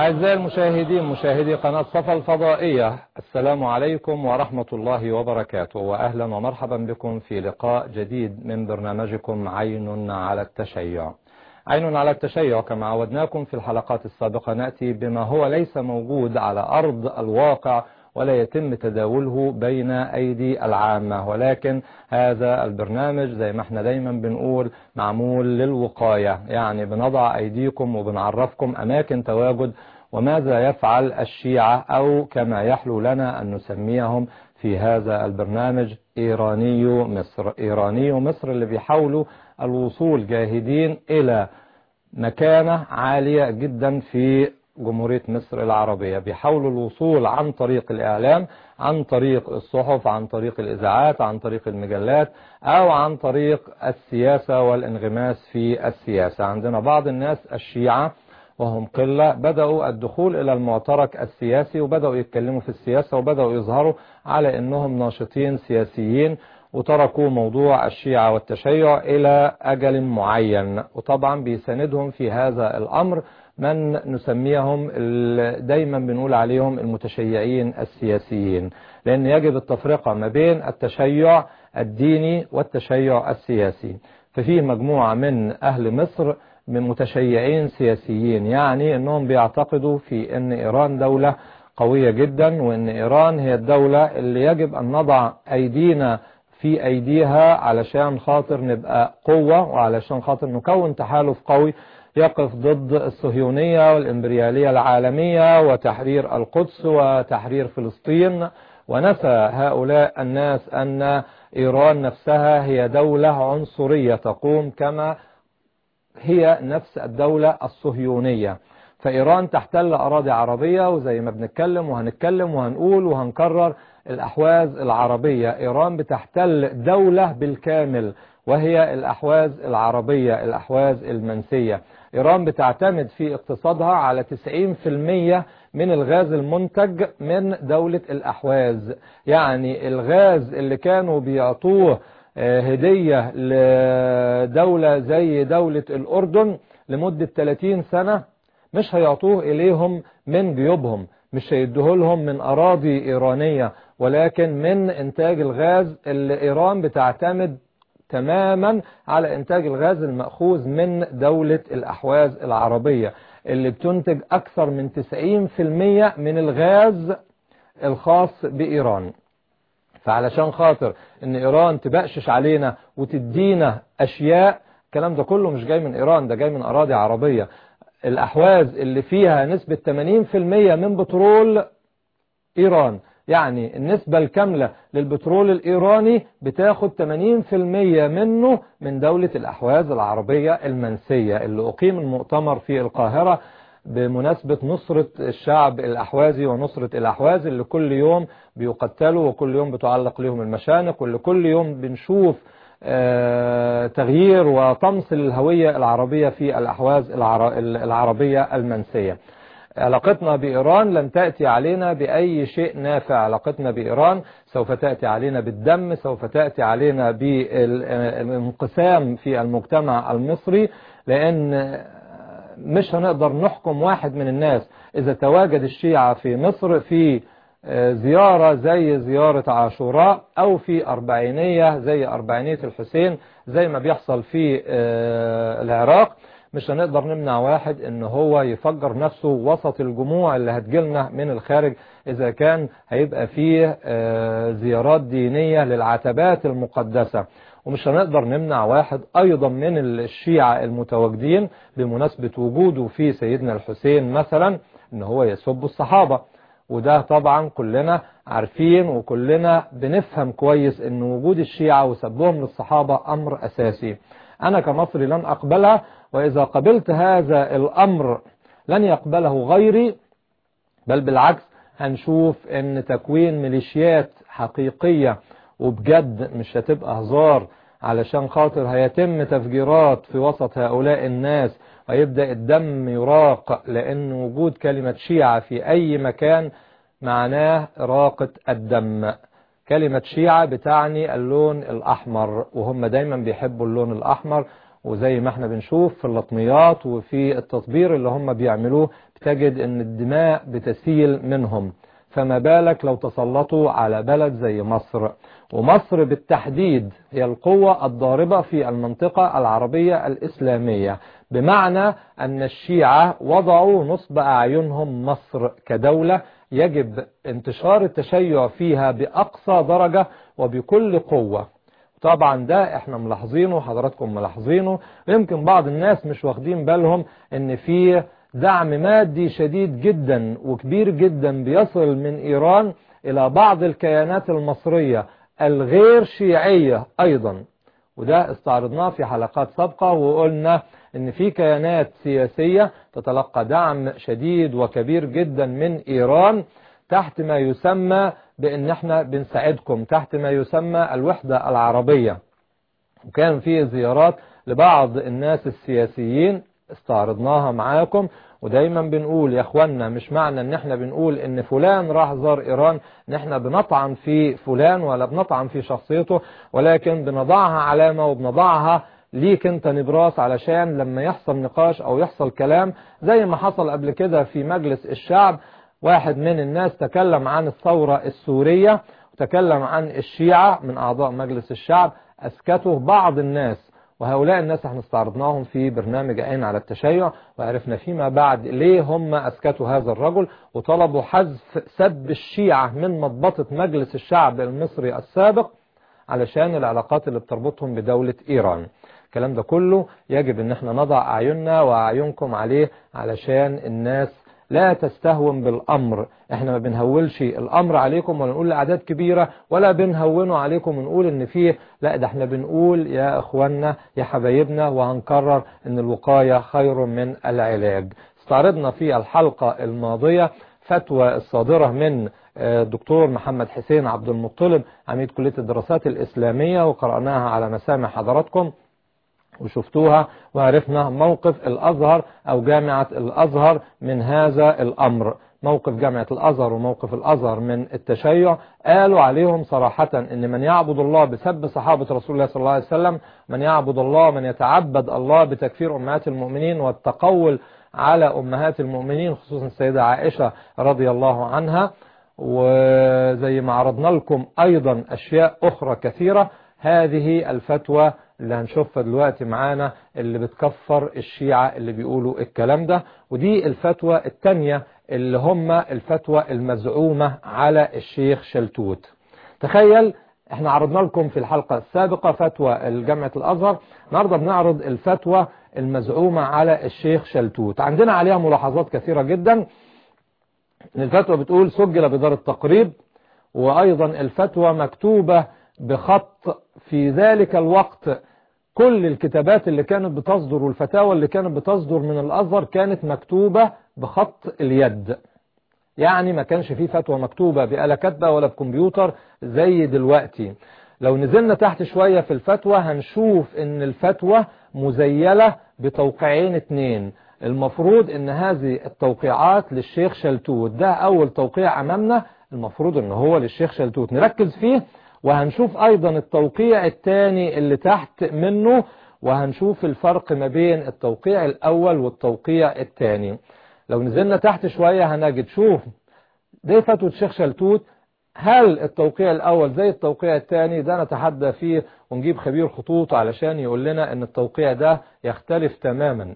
أعزائي المشاهدين مشاهدي قناة صفا الفضائية السلام عليكم ورحمة الله وبركاته وأهلا ومرحبا بكم في لقاء جديد من برنامجكم عين على التشيع عين على التشيع كما عودناكم في الحلقات السابقة نأتي بما هو ليس موجود على أرض الواقع ولا يتم تداوله بين أيدي العامة ولكن هذا البرنامج زي ما احنا دايما بنقول معمول للوقاية يعني بنضع أيديكم وبنعرفكم أماكن تواجد وماذا يفعل الشيعة أو كما يحلو لنا أن نسميهم في هذا البرنامج إيراني مصر إيراني مصر اللي بيحاولوا الوصول جاهدين إلى مكانة عالية جدا في جمهورية مصر العربية بيحاولوا الوصول عن طريق الإعلام عن طريق الصحف عن طريق الإذاعات عن طريق المجلات أو عن طريق السياسة والانغماس في السياسة عندنا بعض الناس الشيعة وهم قلة بدأوا الدخول إلى المعترك السياسي وبدأوا يتكلموا في السياسة وبدأوا يظهروا على أنهم ناشطين سياسيين وتركوا موضوع الشيعة والتشيع إلى أجل معين وطبعا بيساندهم في هذا الأمر من نسميهم دايما بنقول عليهم المتشيعين السياسيين لأن يجب التفرقة ما بين التشيع الديني والتشيع السياسي ففيه مجموعة من أهل مصر من متشيعين سياسيين يعني أنهم بيعتقدوا في أن إيران دولة قوية جدا وأن إيران هي الدولة اللي يجب أن نضع أيدينا في أيديها علشان خاطر نبقى قوة وعلشان خاطر نكون تحالف قوي يقف ضد الصهيونية والإمبريالية العالمية وتحرير القدس وتحرير فلسطين ونسى هؤلاء الناس أن إيران نفسها هي دولة عنصرية تقوم كما هي نفس الدولة الصهيونية فإيران تحتل أراضي عربية وزي ما بنتكلم وهنتكلم وهنقول وهنكرر الأحواز العربية إيران بتحتل دولة بالكامل وهي الأحواز العربية الأحواز المنسية إيران بتعتمد في اقتصادها على 90% من الغاز المنتج من دولة الأحواز يعني الغاز اللي كانوا بيعطوه هدية لدولة زي دولة الأردن لمدة 30 سنة مش هيعطوه إليهم من جيوبهم مش هيدوه لهم من أراضي إيرانية ولكن من إنتاج الغاز اللي إيران بتعتمد تماما على إنتاج الغاز المأخوذ من دولة الأحواز العربية اللي بتنتج أكثر من 90% من الغاز الخاص بإيران فعلشان خاطر ان ايران تبقشش علينا وتدينا اشياء الكلام ده كله مش جاي من ايران ده جاي من اراضي عربية الاحواز اللي فيها نسبة 80% من بترول ايران يعني النسبة الكاملة للبترول الإيراني بتاخد 80% منه من دولة الأحواز العربية المنسية اللي أقيم المؤتمر في القاهرة بمناسبة نصرة الشعب الأحوازي ونصرة الأحواز اللي كل يوم بيقتلوا وكل يوم بتعلق لهم المشانق واللي كل يوم بنشوف تغيير وطمس الهوية العربية في الأحواز العربية المنسية علاقتنا بإيران لن تأتي علينا بأي شيء نافع علاقتنا بإيران سوف تأتي علينا بالدم سوف تأتي علينا بالانقسام في المجتمع المصري لأن مش هنقدر نحكم واحد من الناس إذا تواجد الشيعة في مصر في زيارة زي زيارة عاشوراء أو في أربعينية زي أربعينية الحسين زي ما بيحصل في العراق مش هنقدر نمنع واحد ان هو يفجر نفسه وسط الجموع اللي هتجيلنا من الخارج اذا كان هيبقى فيه زيارات دينية للعتبات المقدسة ومش هنقدر نمنع واحد ايضا من الشيعة المتواجدين بمناسبة وجوده في سيدنا الحسين مثلا ان هو يسب الصحابة وده طبعا كلنا عارفين وكلنا بنفهم كويس ان وجود الشيعة وسبهم للصحابة امر اساسي انا كمصري لن اقبلها وإذا قبلت هذا الأمر لن يقبله غيري بل بالعكس هنشوف ان تكوين ميليشيات حقيقية وبجد مش هتبقى هزار علشان خاطر هيتم تفجيرات في وسط هؤلاء الناس ويبدأ الدم يراق لأن وجود كلمة شيعة في أي مكان معناه راقة الدم كلمة شيعة بتعني اللون الأحمر وهم دايما بيحبوا اللون الأحمر وزي ما احنا بنشوف في اللطميات وفي التطبير اللي هم بيعملوه بتجد ان الدماء بتسيل منهم فما بالك لو تسلطوا على بلد زي مصر ومصر بالتحديد هي القوة الضاربة في المنطقة العربية الإسلامية بمعنى أن الشيعة وضعوا نصب أعينهم مصر كدولة يجب انتشار التشيع فيها بأقصى درجة وبكل قوة طبعا ده احنا ملاحظينه حضراتكم ملاحظينه يمكن بعض الناس مش واخدين بالهم ان في دعم مادي شديد جدا وكبير جدا بيصل من ايران الى بعض الكيانات المصرية الغير شيعية ايضا وده استعرضناه في حلقات سابقة وقلنا ان في كيانات سياسية تتلقى دعم شديد وكبير جدا من ايران تحت ما يسمى بان احنا بنساعدكم تحت ما يسمى الوحدة العربية وكان في زيارات لبعض الناس السياسيين استعرضناها معاكم ودايما بنقول يا اخوانا مش معنى ان احنا بنقول ان فلان راح زار ايران ان احنا بنطعن في فلان ولا بنطعن في شخصيته ولكن بنضعها علامة وبنضعها ليك انت نبراس علشان لما يحصل نقاش او يحصل كلام زي ما حصل قبل كده في مجلس الشعب واحد من الناس تكلم عن الثورة السورية وتكلم عن الشيعة من أعضاء مجلس الشعب أسكته بعض الناس وهؤلاء الناس احنا استعرضناهم في برنامج عين على التشيع وعرفنا فيما بعد ليه هم أسكتوا هذا الرجل وطلبوا حذف سب الشيعة من مضبطة مجلس الشعب المصري السابق علشان العلاقات اللي بتربطهم بدولة إيران الكلام ده كله يجب ان احنا نضع أعيننا وأعينكم عليه علشان الناس لا تستهون بالأمر احنا ما بنهولش الأمر عليكم ولا نقول لأعداد كبيرة ولا بنهونه عليكم ونقول ان فيه لا ده احنا بنقول يا اخوانا يا حبايبنا وهنكرر ان الوقاية خير من العلاج استعرضنا في الحلقة الماضية فتوى الصادرة من الدكتور محمد حسين عبد المطلب عميد كلية الدراسات الإسلامية وقرأناها على مسامع حضراتكم وشفتوها وعرفنا موقف الأزهر أو جامعة الأزهر من هذا الأمر موقف جامعة الأزهر وموقف الأزهر من التشيع قالوا عليهم صراحة أن من يعبد الله بسب صحابة رسول الله صلى الله عليه وسلم من يعبد الله من يتعبد الله بتكفير أمهات المؤمنين والتقول على أمهات المؤمنين خصوصا السيدة عائشة رضي الله عنها وزي ما عرضنا لكم أيضا أشياء أخرى كثيرة هذه الفتوى اللي هنشوفها دلوقتي معانا اللي بتكفر الشيعة اللي بيقولوا الكلام ده ودي الفتوى التانية اللي هم الفتوى المزعومة على الشيخ شلتوت تخيل احنا عرضنا لكم في الحلقة السابقة فتوى الجامعة الأزهر النهارده بنعرض الفتوى المزعومة على الشيخ شلتوت عندنا عليها ملاحظات كثيرة جدا الفتوى بتقول سجل بدار التقريب وأيضا الفتوى مكتوبة بخط في ذلك الوقت كل الكتابات اللي كانت بتصدر والفتاوى اللي كانت بتصدر من الأزهر كانت مكتوبة بخط اليد يعني ما كانش فيه فتوى مكتوبة بآلة كاتبة ولا بكمبيوتر زي دلوقتي لو نزلنا تحت شوية في الفتوى هنشوف ان الفتوى مزيلة بتوقيعين اتنين المفروض ان هذه التوقيعات للشيخ شلتوت ده اول توقيع امامنا المفروض ان هو للشيخ شلتوت نركز فيه وهنشوف ايضا التوقيع الثاني اللي تحت منه وهنشوف الفرق ما بين التوقيع الاول والتوقيع الثاني لو نزلنا تحت شوية هنجد شوف دي فتوى الشيخ شلتوت هل التوقيع الاول زي التوقيع الثاني ده نتحدى فيه ونجيب خبير خطوط علشان يقول لنا ان التوقيع ده يختلف تماما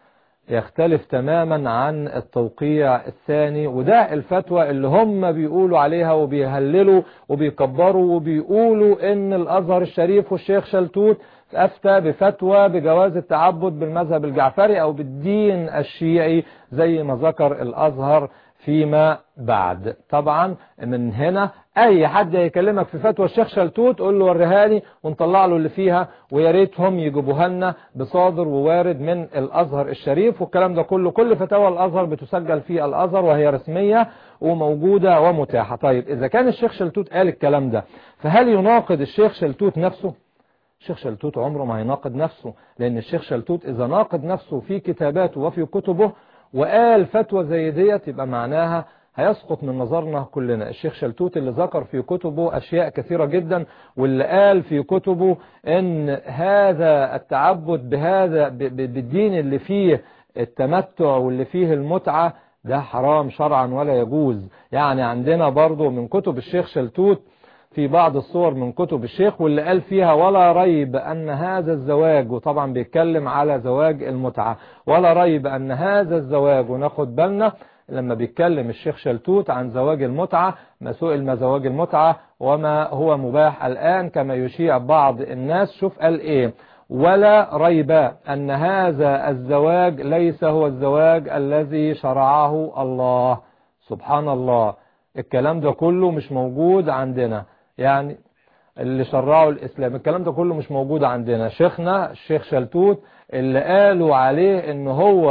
يختلف تماما عن التوقيع الثاني وده الفتوى اللي هم بيقولوا عليها وبيهللوا وبيكبروا وبيقولوا ان الازهر الشريف والشيخ شلتوت افتى بفتوى بجواز التعبد بالمذهب الجعفري او بالدين الشيعي زي ما ذكر الازهر فيما بعد طبعا من هنا اي حد هيكلمك في فتوى الشيخ شلتوت قول له وريها لي ونطلع له اللي فيها ويا ريتهم يجيبوها لنا بصادر ووارد من الازهر الشريف والكلام ده كله كل فتاوى الازهر بتسجل في الازهر وهي رسميه وموجوده ومتاحه طيب اذا كان الشيخ شلتوت قال الكلام ده فهل يناقض الشيخ شلتوت نفسه الشيخ شلتوت عمره ما هيناقض نفسه لان الشيخ شلتوت اذا ناقض نفسه في كتاباته وفي كتبه وقال فتوى زي ديت يبقى معناها هيسقط من نظرنا كلنا الشيخ شلتوت اللي ذكر في كتبه أشياء كثيرة جدا واللي قال في كتبه ان هذا التعبد بهذا بالدين اللي فيه التمتع واللي فيه المتعة ده حرام شرعا ولا يجوز يعني عندنا برضو من كتب الشيخ شلتوت في بعض الصور من كتب الشيخ واللي قال فيها ولا ريب أن هذا الزواج وطبعا بيتكلم على زواج المتعة ولا ريب أن هذا الزواج وناخد بالنا لما بيتكلم الشيخ شلتوت عن زواج المتعة ما سئل ما زواج المتعة وما هو مباح الآن كما يشيع بعض الناس شوف قال ايه ولا ريب أن هذا الزواج ليس هو الزواج الذي شرعه الله سبحان الله الكلام ده كله مش موجود عندنا يعني اللي شرعه الإسلام الكلام ده كله مش موجود عندنا شيخنا الشيخ شلتوت اللي قالوا عليه ان هو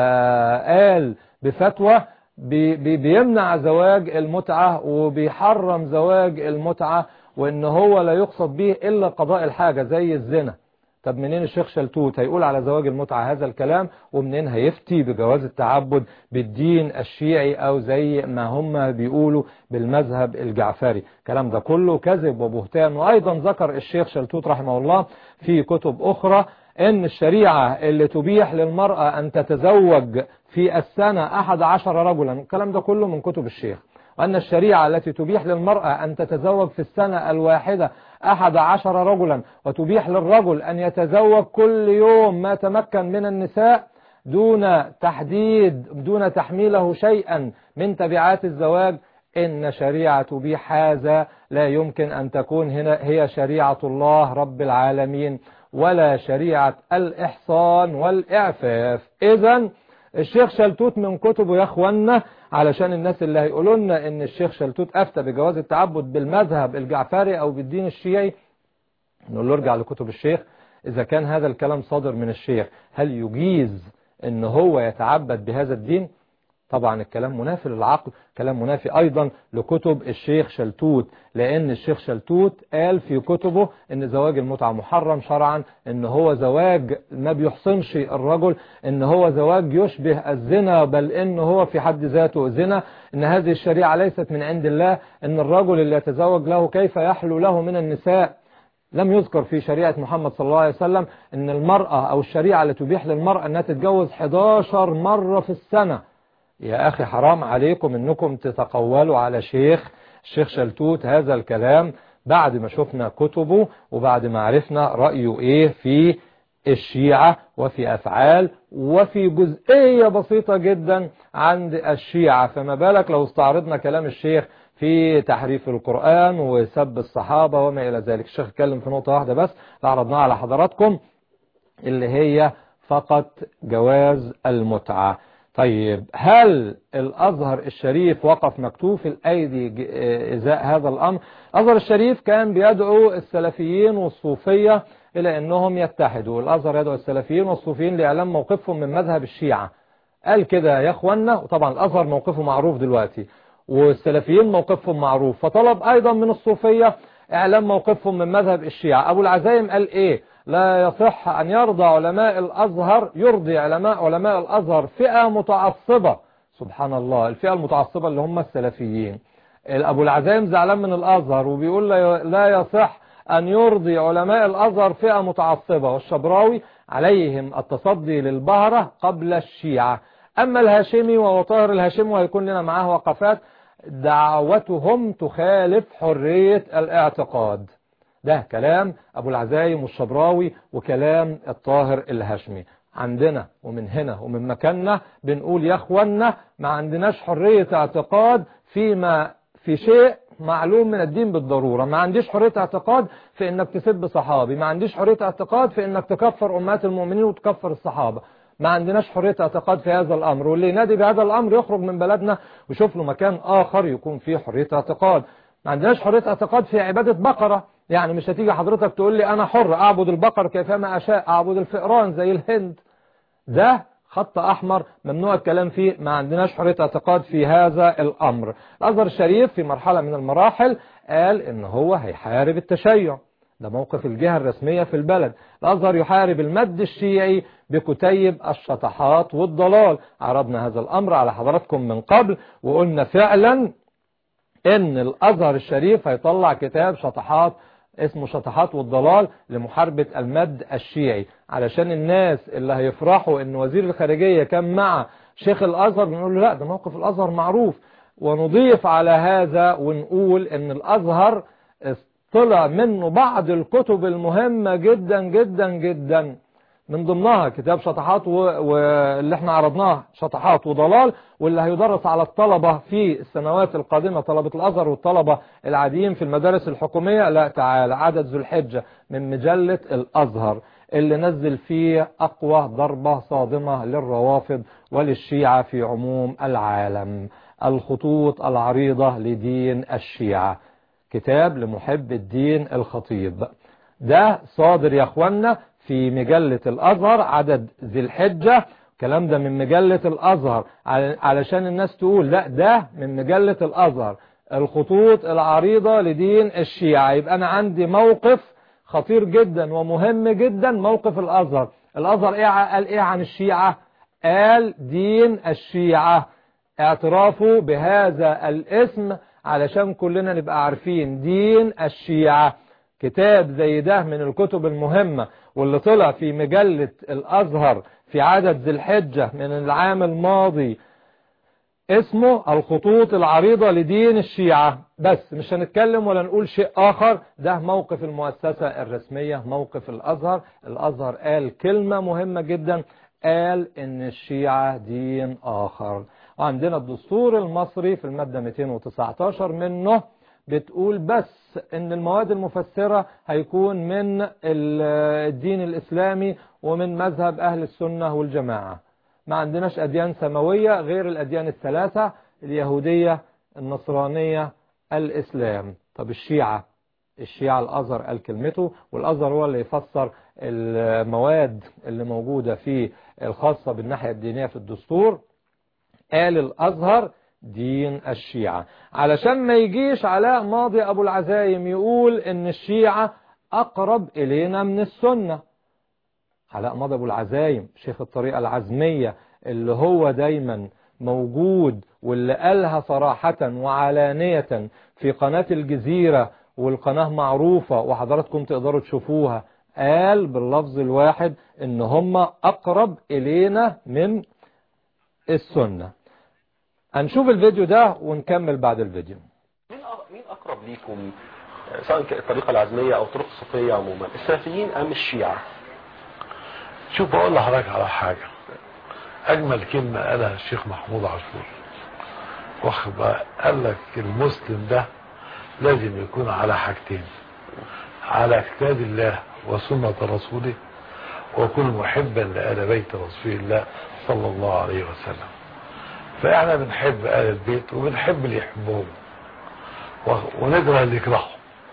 قال بفتوى بيمنع زواج المتعة وبيحرم زواج المتعة وان هو لا يقصد به الا قضاء الحاجة زي الزنا طب منين الشيخ شلتوت هيقول على زواج المتعة هذا الكلام ومنين هيفتي بجواز التعبد بالدين الشيعي او زي ما هم بيقولوا بالمذهب الجعفري الكلام ده كله كذب وبهتان وايضا ذكر الشيخ شلتوت رحمه الله في كتب اخرى ان الشريعة اللي تبيح للمرأة ان تتزوج في السنة احد عشر رجلا الكلام ده كله من كتب الشيخ وأن الشريعة التي تبيح للمرأة أن تتزوج في السنة الواحدة أحد عشر رجلا وتبيح للرجل أن يتزوج كل يوم ما تمكن من النساء دون تحديد دون تحميله شيئا من تبعات الزواج إن شريعة تبيح هذا لا يمكن أن تكون هنا هي شريعة الله رب العالمين ولا شريعة الإحصان والإعفاف إذا الشيخ شلتوت من كتبه يا اخوانا علشان الناس اللي هيقولوا لنا ان الشيخ شلتوت افتى بجواز التعبد بالمذهب الجعفري او بالدين الشيعي نقول له ارجع لكتب الشيخ اذا كان هذا الكلام صادر من الشيخ هل يجيز ان هو يتعبد بهذا الدين طبعا الكلام منافي للعقل كلام منافي أيضا لكتب الشيخ شلتوت لأن الشيخ شلتوت قال في كتبه أن زواج المتعة محرم شرعا أن هو زواج ما بيحصنش الرجل أن هو زواج يشبه الزنا بل أن هو في حد ذاته زنا أن هذه الشريعة ليست من عند الله أن الرجل اللي يتزوج له كيف يحلو له من النساء لم يذكر في شريعة محمد صلى الله عليه وسلم أن المرأة أو الشريعة التي تبيح للمرأة أنها تتجوز 11 مرة في السنة يا أخي حرام عليكم أنكم تتقولوا على شيخ الشيخ شلتوت هذا الكلام بعد ما شفنا كتبه وبعد ما عرفنا رأيه إيه في الشيعة وفي أفعال وفي جزئية بسيطة جدا عند الشيعة فما بالك لو استعرضنا كلام الشيخ في تحريف القرآن وسب الصحابة وما إلى ذلك الشيخ اتكلم في نقطة واحدة بس عرضناها على حضراتكم اللي هي فقط جواز المتعة طيب هل الأزهر الشريف وقف مكتوف الأيدي إزاء هذا الأمر الأزهر الشريف كان بيدعو السلفيين والصوفية إلى أنهم يتحدوا الأزهر يدعو السلفيين والصوفيين لإعلام موقفهم من مذهب الشيعة قال كده يا أخوانا وطبعا الأزهر موقفه معروف دلوقتي والسلفيين موقفهم معروف فطلب أيضا من الصوفية إعلام موقفهم من مذهب الشيعة أبو العزايم قال إيه لا يصح أن يرضى علماء الأزهر يرضي علماء علماء الأزهر فئة متعصبة سبحان الله الفئة المتعصبة اللي هم السلفيين أبو العزايم زعلان من الأزهر وبيقول لا يصح أن يرضي علماء الأزهر فئة متعصبة والشبراوي عليهم التصدي للبهرة قبل الشيعة أما الهاشمي وهو طاهر الهاشمي وهيكون لنا معاه وقفات دعوتهم تخالف حرية الاعتقاد ده كلام أبو العزايم والشبراوي وكلام الطاهر الهاشمي عندنا ومن هنا ومن مكاننا بنقول يا اخوانا ما عندناش حرية اعتقاد فيما في شيء معلوم من الدين بالضرورة ما عنديش حرية اعتقاد في انك تسب صحابي ما عنديش حرية اعتقاد في انك تكفر امهات المؤمنين وتكفر الصحابة ما عندناش حرية اعتقاد في هذا الامر واللي ينادي بهذا الامر يخرج من بلدنا ويشوف له مكان اخر يكون فيه حرية اعتقاد ما عندناش حرية اعتقاد في عبادة بقرة يعني مش هتيجي حضرتك تقول لي انا حر اعبد البقر كيفما اشاء اعبد الفئران زي الهند ده خط احمر ممنوع الكلام فيه ما عندناش حرية اعتقاد في هذا الامر الازهر الشريف في مرحلة من المراحل قال ان هو هيحارب التشيع ده موقف الجهة الرسمية في البلد الأزهر يحارب المد الشيعي بكتيب الشطحات والضلال عرضنا هذا الأمر على حضراتكم من قبل وقلنا فعلا ان الازهر الشريف هيطلع كتاب شطحات اسمه شطحات والضلال لمحاربة المد الشيعي علشان الناس اللي هيفرحوا ان وزير الخارجية كان مع شيخ الازهر بنقول له لا ده موقف الازهر معروف ونضيف على هذا ونقول ان الازهر طلع منه بعض الكتب المهمة جدا جدا جدا من ضمنها كتاب شطحات واللي احنا عرضناه شطحات وضلال واللي هيدرس على الطلبة في السنوات القادمة طلبة الأزهر والطلبة العاديين في المدارس الحكومية لا تعالى عدد ذو الحجة من مجلة الأزهر اللي نزل فيه أقوى ضربة صادمة للروافض وللشيعة في عموم العالم الخطوط العريضة لدين الشيعة كتاب لمحب الدين الخطيب ده صادر يا اخوانا في مجلة الأزهر عدد ذي الحجة الكلام ده من مجلة الأزهر علشان الناس تقول لا ده من مجلة الأزهر الخطوط العريضة لدين الشيعة يبقى أنا عندي موقف خطير جدا ومهم جدا موقف الأزهر الأزهر إيه قال إيه عن الشيعة قال دين الشيعة اعترافه بهذا الاسم علشان كلنا نبقى عارفين دين الشيعة كتاب زي ده من الكتب المهمة واللي طلع في مجلة الأزهر في عدد ذي الحجة من العام الماضي اسمه الخطوط العريضة لدين الشيعة بس مش هنتكلم ولا نقول شيء آخر ده موقف المؤسسة الرسمية موقف الأزهر الأزهر قال كلمة مهمة جدا قال ان الشيعة دين آخر وعندنا الدستور المصري في المادة 219 منه بتقول بس ان المواد المفسرة هيكون من الدين الاسلامي ومن مذهب اهل السنة والجماعة ما عندناش اديان سماوية غير الاديان الثلاثة اليهودية النصرانية الاسلام طب الشيعة الشيعة الازهر قال كلمته والازهر هو اللي يفسر المواد اللي موجودة في الخاصة بالناحية الدينية في الدستور قال الازهر دين الشيعة علشان ما يجيش علاء ماضي أبو العزايم يقول إن الشيعة أقرب إلينا من السنة علاء ماضي أبو العزايم شيخ الطريقة العزمية اللي هو دايما موجود واللي قالها صراحة وعلانية في قناة الجزيرة والقناة معروفة وحضراتكم تقدروا تشوفوها قال باللفظ الواحد ان هم اقرب الينا من السنة هنشوف الفيديو ده ونكمل بعد الفيديو مين مين اقرب ليكم سواء الطريقه العزميه او طرق الصوفيه عموما السلفيين ام الشيعه شوف بقول لحضرتك على حاجه اجمل كلمه قالها الشيخ محمود عاشور واخد بقى قال لك المسلم ده لازم يكون على حاجتين على كتاب الله وسنه رسوله ويكون محبا لآل بيت رسول الله صلى الله عليه وسلم فاحنا بنحب آل البيت وبنحب اللي يحبهم ونكره اللي يكرههم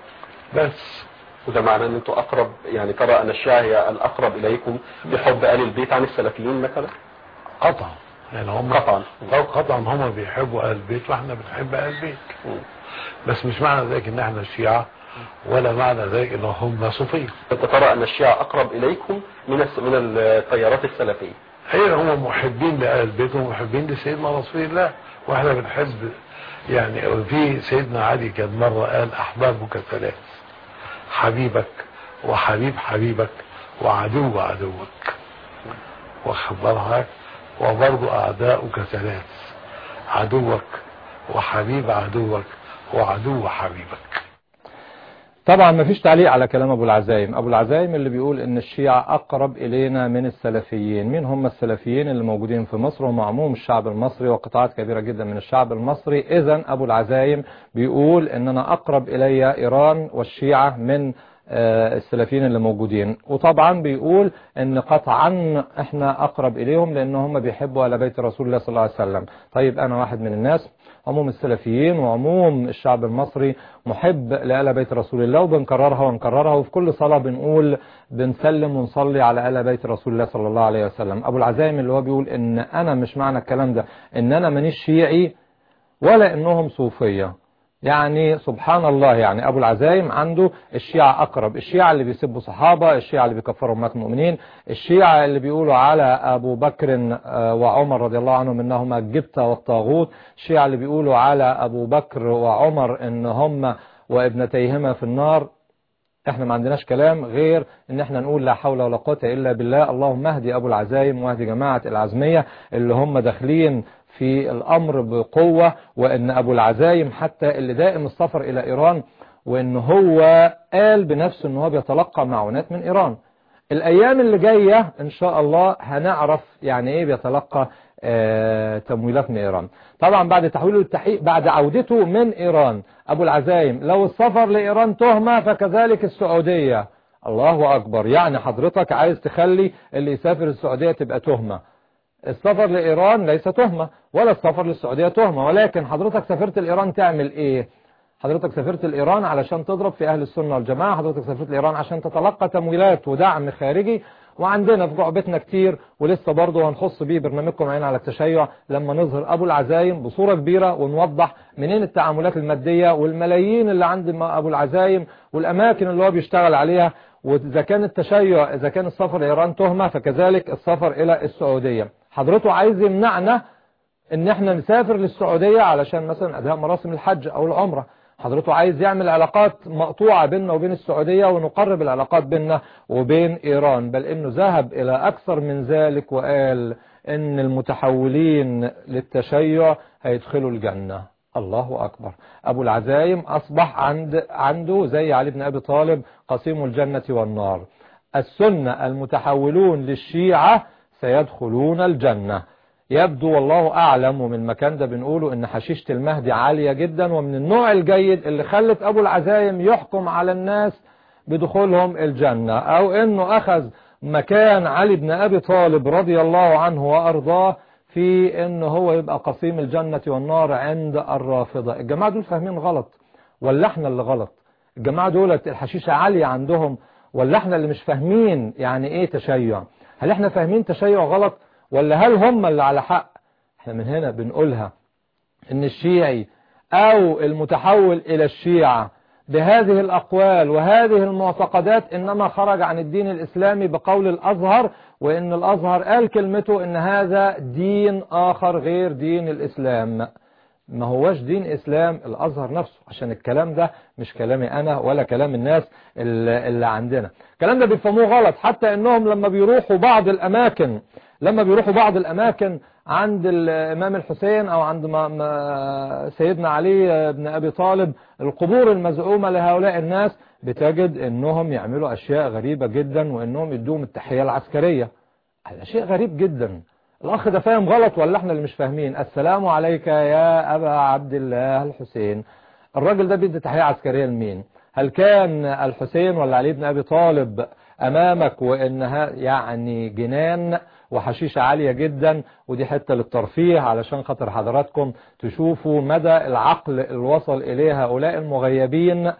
بس وده معناه ان انتوا اقرب يعني ترى ان الشيعة هي الاقرب اليكم بحب آل البيت عن السلفيين مثلا قطعا يعني هم قطعا قطعا هم بيحبوا آل البيت واحنا بنحب آل البيت بس مش معنى ذلك ان احنا الشيعة ولا معنى ذلك ان هم صوفيه انت ترى ان الشيعة اقرب اليكم من من التيارات السلفيه هي هم محبين لآل البيت ومحبين لسيدنا رسول الله واحنا بنحب يعني في سيدنا علي كان مرة قال احبابك ثلاث حبيبك وحبيب حبيبك وعدو عدوك واخبرها وبرضه اعداؤك ثلاث عدوك وحبيب عدوك وعدو حبيبك طبعا ما فيش تعليق على كلام ابو العزايم ابو العزايم اللي بيقول ان الشيعة اقرب الينا من السلفيين مين هم السلفيين اللي موجودين في مصر هم عموم الشعب المصري وقطاعات كبيرة جدا من الشعب المصري اذا ابو العزايم بيقول ان انا اقرب الي ايران والشيعة من السلفيين اللي موجودين وطبعا بيقول ان قطعا احنا اقرب اليهم لان هم بيحبوا على بيت رسول الله صلى الله عليه وسلم طيب انا واحد من الناس عموم السلفيين وعموم الشعب المصري محب لآل بيت رسول الله وبنكررها ونكررها وفي كل صلاة بنقول بنسلم ونصلي على آل بيت رسول الله صلى الله عليه وسلم أبو العزايم اللي هو بيقول إن أنا مش معنى الكلام ده إن أنا مانيش شيعي ولا إنهم صوفية يعني سبحان الله يعني أبو العزايم عنده الشيعة أقرب الشيعة اللي بيسبوا صحابة الشيعة اللي بيكفروا أمات المؤمنين الشيعة اللي بيقولوا على أبو بكر وعمر رضي الله عنهم إنهما الجبت والطاغوت الشيعة اللي بيقولوا على أبو بكر وعمر إن هم وابنتيهما في النار احنا ما عندناش كلام غير ان احنا نقول لا حول ولا قوة الا بالله اللهم اهدي ابو العزايم واهدي جماعة العزمية اللي هم داخلين في الامر بقوة وان ابو العزايم حتى اللي دائم السفر الى ايران وان هو قال بنفسه ان هو بيتلقى معونات من ايران الايام اللي جاية ان شاء الله هنعرف يعني ايه بيتلقى آه تمويلات من ايران طبعا بعد تحويله للتحقيق بعد عودته من ايران ابو العزايم لو السفر لايران تهمة فكذلك السعودية الله اكبر يعني حضرتك عايز تخلي اللي يسافر السعودية تبقى تهمة السفر لإيران ليس تهمة ولا السفر للسعودية تهمة ولكن حضرتك سافرت لإيران تعمل إيه حضرتك سافرت لإيران علشان تضرب في أهل السنة والجماعة حضرتك سافرت لإيران عشان تتلقى تمويلات ودعم خارجي وعندنا في جعبتنا كتير ولسه برضه هنخص بيه برنامجكم عين على التشيع لما نظهر أبو العزايم بصورة كبيرة ونوضح منين التعاملات المادية والملايين اللي عند أبو العزايم والأماكن اللي هو بيشتغل عليها وإذا كان التشيع إذا كان السفر لإيران تهمة فكذلك السفر إلى السعودية حضرته عايز يمنعنا ان احنا نسافر للسعودية علشان مثلا اداء مراسم الحج او العمرة حضرته عايز يعمل علاقات مقطوعة بيننا وبين السعودية ونقرب العلاقات بيننا وبين ايران بل انه ذهب الى اكثر من ذلك وقال ان المتحولين للتشيع هيدخلوا الجنة الله أكبر أبو العزايم أصبح عند عنده زي علي بن أبي طالب قسيم الجنة والنار السنة المتحولون للشيعة سيدخلون الجنة يبدو والله أعلم ومن المكان ده بنقوله إن حشيشة المهدي عالية جدا ومن النوع الجيد اللي خلت أبو العزايم يحكم على الناس بدخولهم الجنة أو إنه أخذ مكان علي بن أبي طالب رضي الله عنه وأرضاه في إنه هو يبقى قسيم الجنة والنار عند الرافضة الجماعة دول فاهمين غلط ولا احنا اللي غلط الجماعة دولت الحشيشة عالية عندهم ولا احنا اللي مش فاهمين يعني ايه تشيع هل احنا فاهمين تشيع غلط ولا هل هم اللي على حق احنا من هنا بنقولها ان الشيعي او المتحول الى الشيعة بهذه الاقوال وهذه المعتقدات انما خرج عن الدين الاسلامي بقول الازهر وان الازهر قال كلمته ان هذا دين اخر غير دين الاسلام ما هوش دين اسلام الازهر نفسه عشان الكلام ده مش كلامي انا ولا كلام الناس اللي, اللي عندنا الكلام ده بيفهموه غلط حتى انهم لما بيروحوا بعض الاماكن لما بيروحوا بعض الاماكن عند الامام الحسين او عند سيدنا علي بن ابي طالب القبور المزعومة لهؤلاء الناس بتجد انهم يعملوا اشياء غريبة جدا وانهم يدوهم التحية العسكرية هذا شيء غريب جدا الأخ ده فاهم غلط ولا احنا اللي مش فاهمين السلام عليك يا أبا عبد الله الحسين الراجل ده بيدي تحية عسكرية لمين هل كان الحسين ولا علي بن أبي طالب أمامك وإنها يعني جنان وحشيشة عالية جدا ودي حتة للترفيه علشان خاطر حضراتكم تشوفوا مدى العقل اللي وصل إليه هؤلاء المغيبين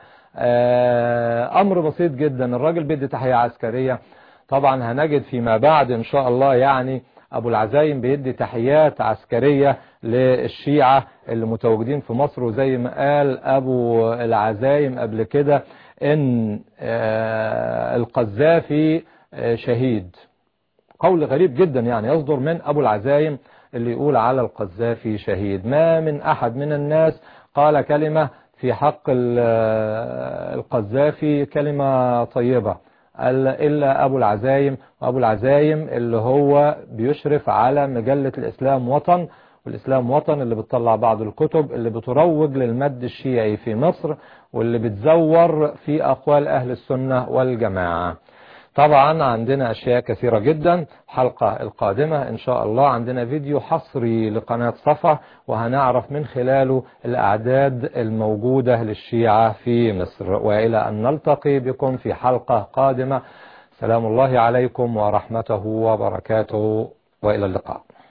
أمر بسيط جدا الراجل بيدي تحية عسكرية طبعا هنجد فيما بعد إن شاء الله يعني أبو العزايم بيدي تحيات عسكرية للشيعة اللي متواجدين في مصر وزي ما قال أبو العزايم قبل كده إن القذافي شهيد قول غريب جدا يعني يصدر من أبو العزايم اللي يقول على القذافي شهيد ما من أحد من الناس قال كلمة في حق القذافي كلمة طيبة إلا أبو العزايم وأبو العزايم اللي هو بيشرف على مجلة الإسلام وطن والإسلام وطن اللي بتطلع بعض الكتب اللي بتروج للمد الشيعي في مصر واللي بتزور في أقوال أهل السنة والجماعة طبعا عندنا أشياء كثيرة جدا الحلقة القادمة إن شاء الله عندنا فيديو حصري لقناة صفا وهنعرف من خلاله الأعداد الموجودة للشيعة في مصر وإلى أن نلتقي بكم في حلقة قادمة سلام الله عليكم ورحمته وبركاته وإلى اللقاء